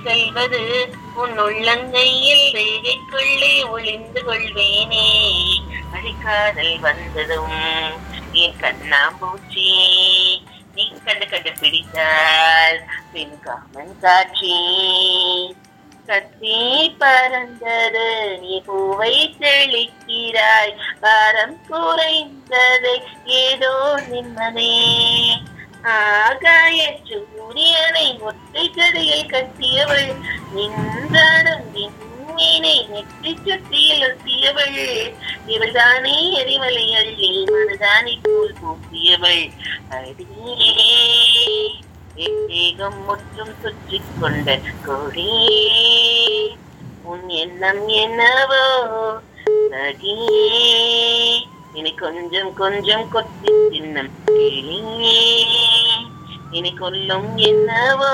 செல்வது உன் உள்ளங்கையில் ரேகைக்குள்ளே ஒளிந்து கொள்வேனே அடிக்காதல் வந்ததும் என் கண்ணாம்பூச்சி நீ கண்டு கண்டு பிடித்தால் பின் காமன் காட்சி கத்தி பறந்தது நீ பூவை தெளிக்கிறாய் பாரம் குறைந்ததை ஏதோ நிம்மதே ஆகாய சூரியனை ஒற்றை கடையில் கட்டியவள் நின்றாடும் விண்மீனை நெற்றி சுற்றியில் ஒட்டியவள் இவள்தானே எரிமலை அள்ளி மனதானே போல் பூசியவள் அடியே தேகம் முற்றும் சுற்றி கொண்ட கொடியே உன் எண்ணம் என்னவோ நதியே இனி கொஞ்சம் கொஞ்சம் கொத்தி தின்னம் கிளியே இனி கொல்லும் என்னவோ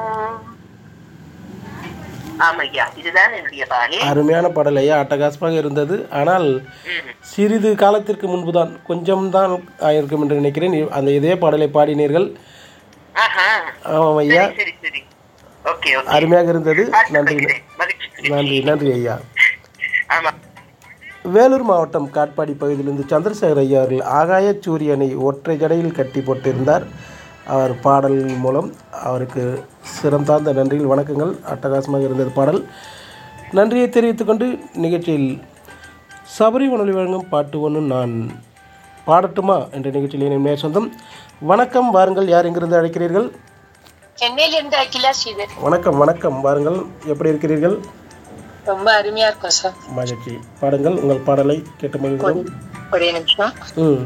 ஆமையா இதுதான் என்னுடைய பாடல் அருமையான பாடல் ஐயா அட்டகாசமாக இருந்தது ஆனால் ம். சிறிது காலத்திற்கு முன்புதான் கொஞ்சம்தான் ஆயிருக்கும் என்று நினைக்கிறேன் அந்த இதே பாடலை பாடினீர்கள் ஆஹா ஆமாம் ஐயா சரி சரி சரி ஓகே ஓகே அருமையாக இருந்தது நன்றி பார்த்துக்கிறேன். மகிழ்ச்சி நன்றி நன்றி ஐயா ஆமா வேலூர் மாவட்டம் காட்பாடி பகுதியிலிருந்து சந்திரசேகர் ஐயா அவர்கள் ஆகாய சூரியனை ஒற்றை ஜடையில் கட்டி போட்டிருந்தார் அவர் பாடல் மூலம் அவருக்கு சிறந்தார்ந்த நன்றியில் வணக்கங்கள் அட்டகாசமாக இருந்தது பாடல் நன்றியை தெரிவித்துக்கொண்டு நிகழ்ச்சியில் சபரி உணவு வழங்கும் பாட்டு ஒன்று நான் பாடட்டுமா என்ற நிகழ்ச்சியில் என் மேல் சொந்தம் வணக்கம் வாருங்கள் யார் எங்கிருந்து அழைக்கிறீர்கள் சென்னையில இருந்து அகிலா ஸ்ரீதர் வணக்கம் வணக்கம் வாருங்கள் எப்படி இருக்கிறீர்கள் ரொம்ப அருமையா இருக்கும் சார் மகிழ்ச்சி பாடுங்கள் உங்கள் பாடலை கேட்டு மகிழ்கிறோம் ஒரே நிமிஷம் ம்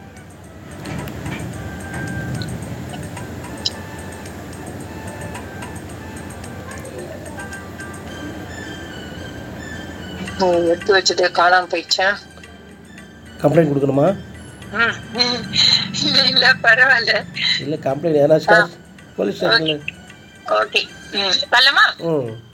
ம், எடுத்து வச்சது காணாம போயிடுச்சேன் கம்ப்ளைண்ட் கொடுக்கணுமா ம், இல்ல இல்ல பரவாயில்ல இல்லை கம்ப்ளைண்ட் ஏன்னா போலீஸ் ஸ்டேஷனில் ஓகே ம் வரலாமா ம்